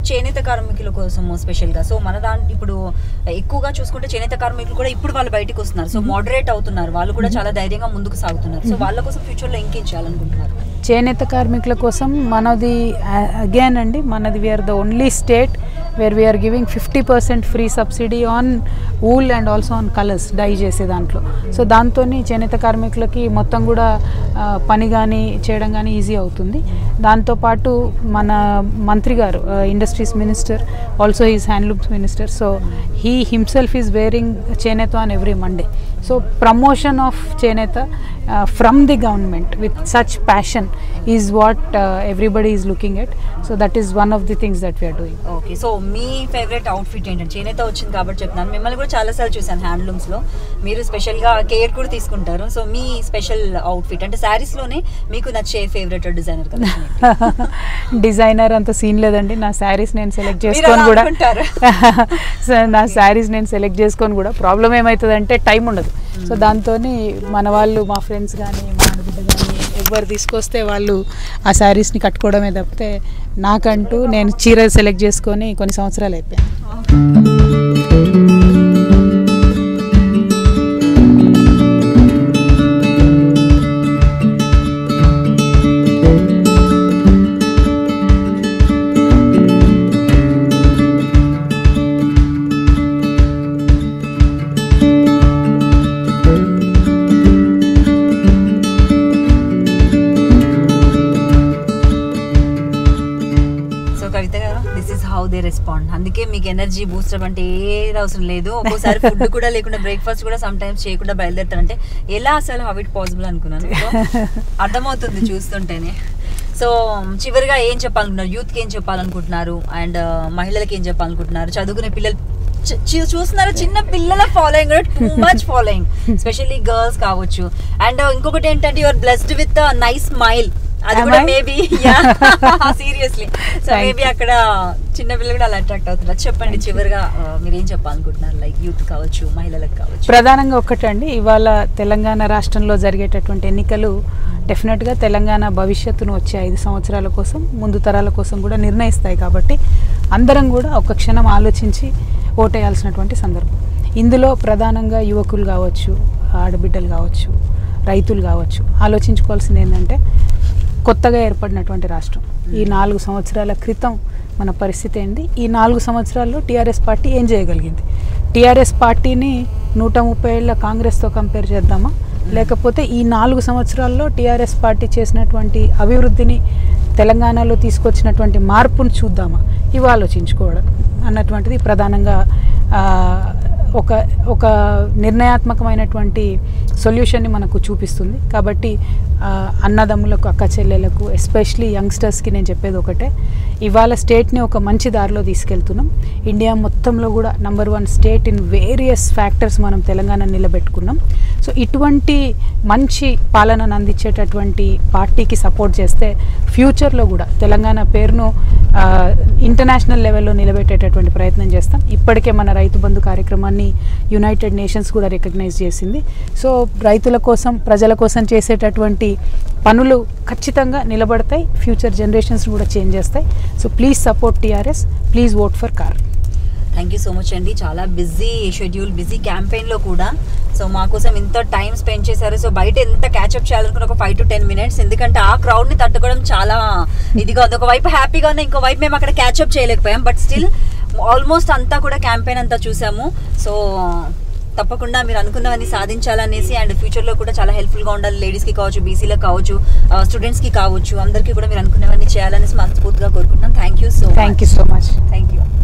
చేనేత కార్మికుల కోసం స్పెషల్ గా సో మన దాంట్లో ఇప్పుడు ఎక్కువగా చూసుకుంటే చేనేత కార్మికులు కూడా ఇప్పుడు వాళ్ళు బయటకు వస్తున్నారు సో మోడరేట్ అవుతున్నారు వాళ్ళు కూడా చాలా ధైర్యంగా ముందుకు సాగుతున్నారు సో వాళ్ళ కోసం ఫ్యూచర్ లో ఇంకేం చేయాలనుకుంటున్నారు చేనేత కార్మికుల కోసం మనది అగైన్ అండి మనది we're the only state where we're giving fifty percent free subsidy on wool and also on colours dye చేసే దాంట్లో సో దాంతో చేనేత కార్మికులకి మొత్తం కూడా ఆ, పని కానీ చేయడం కానీ ఈజీ అవుతుంది దాంతోపాటు మన మంత్రి గారు industries minister also is handlooms minister so he himself is wearing చేనేత on every Monday so promotion of చేనేత from the government with such passion is what everybody is looking at so that is one of the things that we're doing okay so మీ favourite outfit ఏంటంటే చేనేత వచ్చింది కాబట్టి చెప్తున్నాను మిమ్మల్ని కూడా చాలా సార్లు చూసాను హ్యాండ్లూమ్స్ లో మీరు స్పెషల్ గా కేర్ కూడా తీసుకుంటారు సో మీ స్పెషల్ అవుట్ఫిట్ అంటే శారీస్ లోనే మీకు నచ్చే ఫేవరెట్ డిజైనర్ కదా డిజైనర్ అంత సీన్ లేదండి నా శారీస్ నేను సెలెక్ట్ మీరు చేసుకొని అలా కూడా అనుకుంటారు. సో నా శారీస్ నేను సెలెక్ట్ చేసుకొని కూడా ప్రాబ్లం ఏమవుతుందంటే టైం ఉండదు సో దాంతో మన వాళ్ళు మా ఫ్రెండ్స్ కానీ మా ఆడబిడ్డ కానీ ఎవరు తీసుకొస్తే వాళ్ళు ఆ శారీస్ని కట్టుకోవడమే తప్పితే నాకంటూ నేను చీర సెలెక్ట్ చేసుకొని కొన్ని సంవత్సరాలు అయిపోయాను so Kavitha garu this is how they respond అందుకే మీకు ఎనర్జీ బూస్టర్ అంటే ఏది అవసరం లేదు ఒక్కోసారి ఫుడ్ కూడా లేకుండా బ్రేక్ఫాస్ట్ కూడా సమ్ టైమ్స్ చేయకుండా బయలుదేరుతారంటే ఎలా అసలు హౌ ఇట్ పాసిబుల్ అనుకున్నాను So, అర్థమవుతుంది చూస్తుంటేనే సో చివరిగా ఏం చెప్పాలనుకుంటున్నారు యూత్కి ఏం చెప్పాలనుకుంటున్నారు అండ్ మహిళలకి ఏం చెప్పాలనుకుంటున్నారు చదువుకునే పిల్లలు చ- చూ- చూస్తున్నారా చిన్న పిల్లల ఫాలోయింగ్ కూడా too much following specially girls కావచ్చు అండ్ ఇంకొకటి ఏంటంటే your blessed with nice smile అది Am కూడా I? Maybe seriously so Thank maybe అక్కడ చిన్న పిల్లలు కూడా అలా అట్రాక్ట్ అవుతున్నారు చెప్పండి చివరిగా ఆ, మీరు ఏం చెప్పాలనుకుంటున్నారు లైక్ యూత్ కావచ్చు మహిళలకు కావచ్చు ప్రధానంగా ఒక్కటండి ఇవాళ తెలంగాణ రాష్ట్రంలో జరిగేటటువంటి ఎన్నికలు డెఫినెట్గా తెలంగాణ భవిష్యత్తును వచ్చే ఐదు సంవత్సరాల కోసం ముందు తరాల కోసం కూడా నిర్ణయిస్తాయి కాబట్టి అందరం కూడా ఒక క్షణం ఆలోచించి ఓటేయాల్సినటువంటి సందర్భం ఇందులో ప్రధానంగా యువకులు కావచ్చు ఆడబిడ్డలు కావచ్చు రైతులు కావచ్చు ఆలోచించుకోవాల్సింది ఏంటంటే కొత్తగా ఏర్పడినటువంటి రాష్ట్రం ఈ నాలుగు సంవత్సరాల క్రితం మన పరిస్థితి ఏంటి ఈ నాలుగు సంవత్సరాల్లో టీఆర్ఎస్ పార్టీ ఏం చేయగలిగింది టీఆర్ఎస్ పార్టీని నూట ముప్పై ఏళ్ళ కాంగ్రెస్తో కంపేర్ చేద్దామా లేకపోతే ఈ నాలుగు సంవత్సరాల్లో టీఆర్ఎస్ పార్టీ చేసినటువంటి అభివృద్ధిని తెలంగాణలో తీసుకొచ్చినటువంటి మార్పును చూద్దామా ఇవి ఆలోచించుకోవడం అన్నటువంటిది ప్రధానంగా ఆ, ఒక ఒక నిర్ణయాత్మకమైనటువంటి సొల్యూషన్ని మనకు చూపిస్తుంది కాబట్టి ఆ, అన్నదమ్ములకు అక్క చెల్లెలకు ఎస్పెషలీ యంగ్స్టర్స్కి నేను చెప్పేది ఒకటే ఇవాళ స్టేట్ని ఒక మంచి దారిలో తీసుకెళ్తున్నాం ఇండియా మొత్తంలో కూడా number one state in various factors మనం తెలంగాణ నిలబెట్టుకున్నాం సో ఇటువంటి మంచి పాలనను అందించేటటువంటి పార్టీకి సపోర్ట్ చేస్తే ఫ్యూచర్లో కూడా తెలంగాణ పేరును ఆ, ఇంటర్నేషనల్ లెవెల్లో నిలబెట్టేటటువంటి ప్రయత్నం చేస్తాం ఇప్పటికే మన రైతు బంధు కార్యక్రమాన్ని యునైటెడ్ నేషన్స్ కూడా రికగ్నైజ్ చేసింది సో రైతుల కోసం ప్రజల కోసం చేసేటటువంటి పనులు ఖచ్చితంగా నిలబడతాయి ఫ్యూచర్ జనరేషన్స్ కూడా చేంజ్ చేస్తాయి so please support TRS please vote for car thank you so much అండి చాలా బిజీ షెడ్యూల్ బిజీ క్యాంపెయిన్ లో కూడా సో మా కోసం ఇంత టైం స్పెండ్ చేశారు సో బయట ఎంత క్యాచ్అప్ చేయాలనుకున్న ఒక ఫైవ్ టు టెన్ మినిట్స్ ఎందుకంటే ఆ క్రౌడ్ ని తట్టుకోవడం చాలా ఇదిగా ఉంది ఒక వైపు హ్యాపీగా ఉంది ఇంకో వైపు మేము అక్కడ క్యాచ్అప్ చేయలేకపోయాం బట్ స్టిల్ ఆల్మోస్ట్ అంతా కూడా క్యాంపెయిన్ అంతా చూసాము సో తప్పకుండా మీరు అనుకున్నవన్నీ సాధించాలనేసి అండ్ ఫ్యూచర్లో కూడా చాలా హెల్ప్ఫుల్గా ఉండాలి లేడీస్కి కావచ్చు బీసీలకు కావచ్చు స్టూడెంట్స్కి కావచ్చు అందరికీ కూడా మీరు అనుకున్నవన్నీ చేయాలనేసి మనస్ఫూర్తిగా కోరుకుంటున్నాం thank you so thank you so much thank you